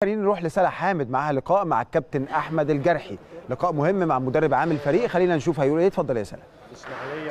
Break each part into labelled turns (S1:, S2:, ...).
S1: خلينا نروح لسلا حامد معاها لقاء مع الكابتن احمد الجرحي لقاء مهم مع مدرب عام الفريق خلينا نشوف هيقول ايه اتفضل يا سلا
S2: اسماعيليه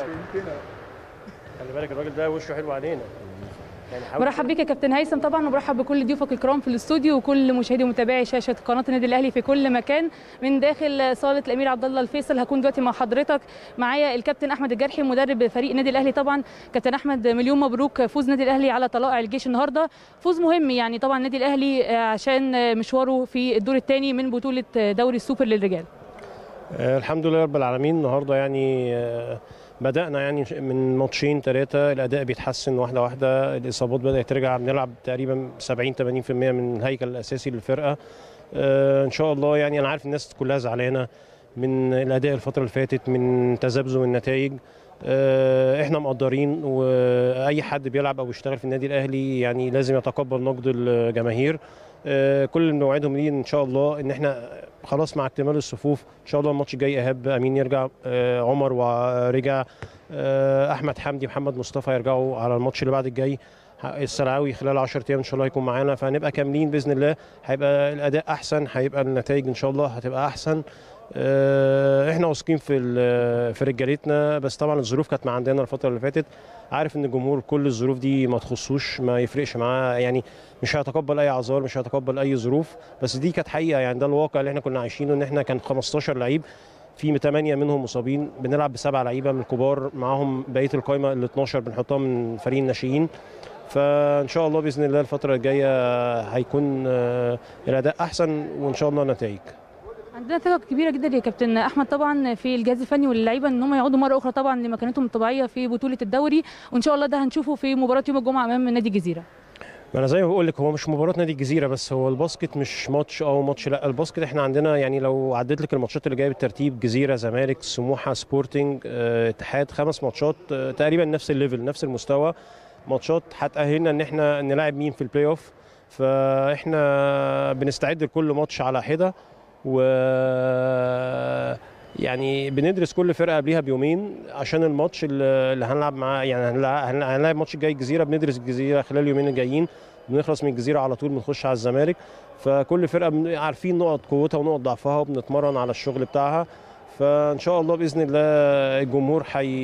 S2: خلي بالك الراجل ده وشه حلو علينا يعني حاول
S3: برحب بيك يا كابتن هيثم طبعا وبرحب بكل ضيوفك الكرام في الاستوديو وكل مشاهدي ومتابعي شاشه قناه النادي الاهلي في كل مكان من داخل صاله الامير عبد الله الفيصل هكون دلوقتي مع حضرتك معايا الكابتن احمد الجرحي مدرب فريق النادي الاهلي طبعا كابتن احمد مليون مبروك فوز النادي الاهلي على طلائع الجيش النهارده فوز مهم يعني طبعا النادي الاهلي عشان مشواره في الدور الثاني من بطوله دوري السوبر للرجال
S2: آه الحمد لله رب العالمين النهارده يعني آه بدأنا يعني من ماتشين ثلاثة الأداء بيتحسن واحدة واحدة الإصابات بدأت ترجع بنلعب تقريبا 70 80% من الهيكل الأساسي للفرقة آه إن شاء الله يعني أنا عارف الناس كلها زعلانة من الأداء الفترة اللي فاتت من تذبذب النتائج آه احنا مقدرين واي حد بيلعب او يشتغل في النادي الاهلي يعني لازم يتقبل نقد الجماهير آه كل اللي بنوعدهم ليه ان شاء الله ان احنا خلاص مع اكتمال الصفوف ان شاء الله الماتش الجاي ايهاب امين يرجع آه عمر ورجع آه احمد حمدي محمد مصطفى يرجعوا على الماتش اللي بعد الجاي السلعاوي خلال 10 ايام ان شاء الله هيكون معانا فهنبقى كاملين باذن الله هيبقى الاداء احسن هيبقى النتائج ان شاء الله هتبقى احسن احنا واثقين في في رجالتنا بس طبعا الظروف كانت مع عندنا الفتره اللي فاتت عارف ان الجمهور كل الظروف دي ما تخصوش ما يفرقش معاه يعني مش هيتقبل اي اعذار مش هيتقبل اي ظروف بس دي كانت حقيقه يعني ده الواقع اللي احنا كنا عايشينه ان احنا كان 15 لعيب في 8 منهم مصابين بنلعب بسبع لعيبه من الكبار معاهم بقيه القائمه ال 12 بنحطها من فريق الناشئين فان شاء الله باذن الله الفتره الجايه هيكون الاداء احسن وان شاء الله نتائج
S3: عندنا ثقه كبيره جدا يا كابتن احمد طبعا في الجهاز الفني واللعيبه ان هم يعودوا مره اخرى طبعا لمكانتهم الطبيعيه في بطوله الدوري وان شاء الله ده هنشوفه في مباراه يوم الجمعه امام نادي الجزيره
S2: ما انا زي ما بقول لك هو مش مباراه نادي الجزيره بس هو الباسكت مش ماتش او ماتش لا الباسكت احنا عندنا يعني لو عديت لك الماتشات اللي جايه بالترتيب جزيره زمالك سموحه سبورتنج اه اتحاد خمس ماتشات اه تقريبا نفس الليفل نفس المستوى ماتشات هتاهلنا ان احنا نلاعب مين في البلاي اوف فاحنا بنستعد لكل ماتش على حده و يعني بندرس كل فرقه قبليها بيومين عشان الماتش اللي هنلعب معاه يعني هنلعب الماتش الجاي الجزيره بندرس الجزيره خلال اليومين الجايين بنخلص من الجزيره على طول بنخش على الزمالك فكل فرقه عارفين نقط قوتها ونقط ضعفها وبنتمرن على الشغل بتاعها فان شاء الله باذن الله الجمهور حي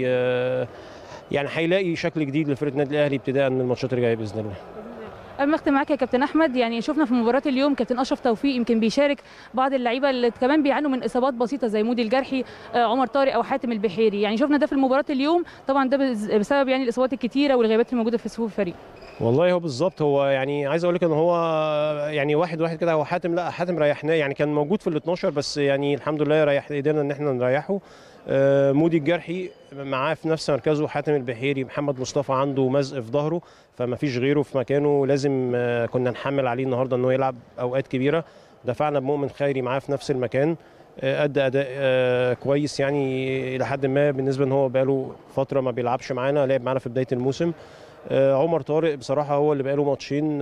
S2: يعني هيلاقي شكل جديد لفرقه النادي الاهلي ابتداء من الماتشات اللي جايه باذن الله
S3: قبل ما اختم معاك يا كابتن احمد يعني شفنا في مباراه اليوم كابتن اشرف توفيق يمكن بيشارك بعض اللعيبه اللي كمان بيعانوا من اصابات بسيطه زي مودي الجرحي عمر طارق او حاتم البحيري يعني شفنا ده في المباراه اليوم طبعا ده بسبب يعني الاصابات الكتيره والغيابات الموجوده في صفوف الفريق
S2: والله هو بالظبط هو يعني عايز اقول لك ان هو يعني واحد واحد كده هو حاتم لا حاتم ريحناه يعني كان موجود في ال 12 بس يعني الحمد لله ريح قدرنا ان احنا نريحه مودي الجرحي معاه في نفس مركزه حاتم البحيري محمد مصطفى عنده مزق في ظهره فما فيش غيره في مكانه لازم كنا نحمل عليه النهارده انه يلعب اوقات كبيره دفعنا بمؤمن خيري معاه في نفس المكان ادى اداء كويس يعني الى حد ما بالنسبه ان هو بقاله فتره ما بيلعبش معانا لعب معانا في بدايه الموسم عمر طارق بصراحه هو اللي بقاله ماتشين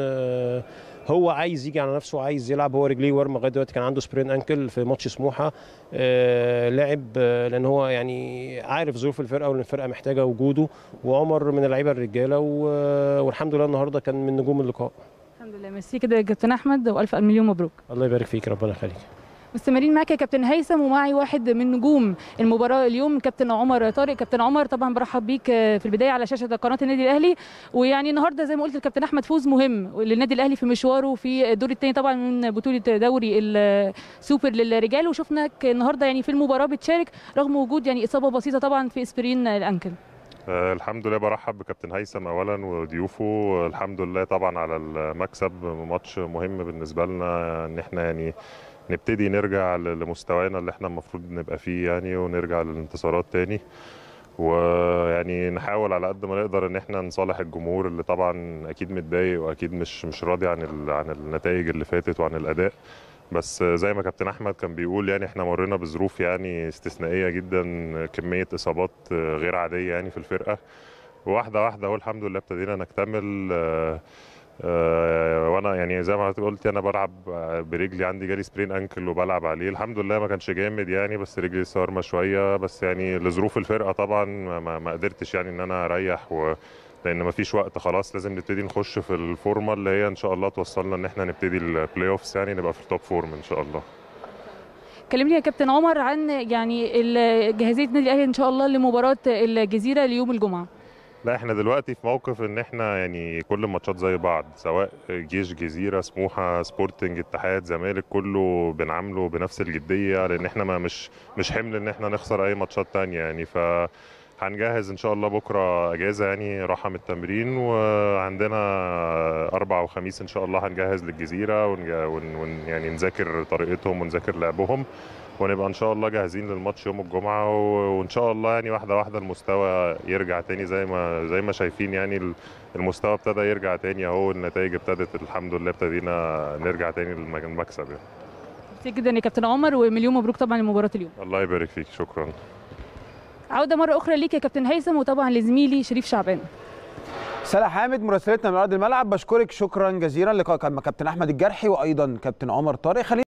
S2: هو عايز يجي على نفسه عايز يلعب هو رجليه ورمه لغايه دلوقتي كان عنده سبرين انكل في ماتش سموحه آه لعب آه لان هو يعني عارف ظروف الفرقه وان الفرقه محتاجه وجوده وعمر من اللعيبه الرجاله والحمد لله النهارده كان من نجوم اللقاء
S3: الحمد لله ميرسي كده يا كابتن احمد والف مليون مبروك
S2: الله يبارك فيك ربنا يخليك
S3: مستمرين معاك يا كابتن هيثم ومعي واحد من نجوم المباراه اليوم كابتن عمر طارق كابتن عمر طبعا برحب بيك في البدايه على شاشه قناه النادي الاهلي ويعني النهارده زي ما قلت الكابتن احمد فوز مهم للنادي الاهلي في مشواره في الدور الثاني طبعا من بطوله دوري السوبر للرجال وشفناك النهارده يعني في المباراه بتشارك رغم وجود يعني اصابه بسيطه طبعا في اسبرين الانكل
S4: آه الحمد لله برحب بكابتن هيثم اولا وضيوفه الحمد لله طبعا على المكسب ماتش مهم بالنسبه لنا ان احنا يعني نبتدي نرجع لمستوانا اللي احنا المفروض نبقى فيه يعني ونرجع للانتصارات تاني ويعني نحاول على قد ما نقدر ان احنا نصالح الجمهور اللي طبعا اكيد متضايق واكيد مش مش راضي عن عن النتائج اللي فاتت وعن الاداء بس زي ما كابتن احمد كان بيقول يعني احنا مرينا بظروف يعني استثنائيه جدا كميه اصابات غير عاديه يعني في الفرقه واحده واحده اهو الحمد لله ابتدينا نكتمل أه وانا يعني زي ما قلت انا بلعب برجلي عندي جالي سبرين انكل وبلعب عليه الحمد لله ما كانش جامد يعني بس رجلي صارمه شويه بس يعني لظروف الفرقه طبعا ما, ما قدرتش يعني ان انا اريح و لان مفيش وقت خلاص لازم نبتدي نخش في الفورمه اللي هي ان شاء الله توصلنا ان احنا نبتدي البلاي اوفس يعني نبقى في التوب فورم ان شاء الله
S3: كلمني يا كابتن عمر عن يعني ال- جاهزيه النادي الاهلي ان شاء الله لمباراه الجزيره ليوم الجمعه
S4: لا احنا دلوقتي في موقف ان احنا يعني كل الماتشات زي بعض سواء جيش جزيره سموحه سبورتنج اتحاد زمالك كله بنعامله بنفس الجديه لان احنا ما مش مش حمل ان احنا نخسر اي ماتشات تانية يعني ف هنجهز ان شاء الله بكره اجازه يعني راحه من التمرين وعندنا اربع وخميس ان شاء الله هنجهز للجزيره ون ون ون يعني نذاكر طريقتهم ونذاكر لعبهم ونبقى ان شاء الله جاهزين للماتش يوم الجمعه و- وان شاء الله يعني واحده واحده المستوى يرجع تاني زي ما زي ما شايفين يعني ال- المستوى ابتدى يرجع تاني اهو النتائج ابتدت الحمد لله ابتدينا نرجع تاني للمكسب يعني
S3: كتير جدا يا كابتن عمر ومليون مبروك طبعا لمباراه اليوم
S4: الله يبارك فيك شكرا
S3: عوده مره اخرى ليك يا كابتن هيثم وطبعا لزميلي شريف شعبان
S1: سلا حامد مراسلتنا من ارض الملعب بشكرك شكرا جزيلا لقاء مع كابتن احمد الجرحي وايضا كابتن عمر طارق خلينا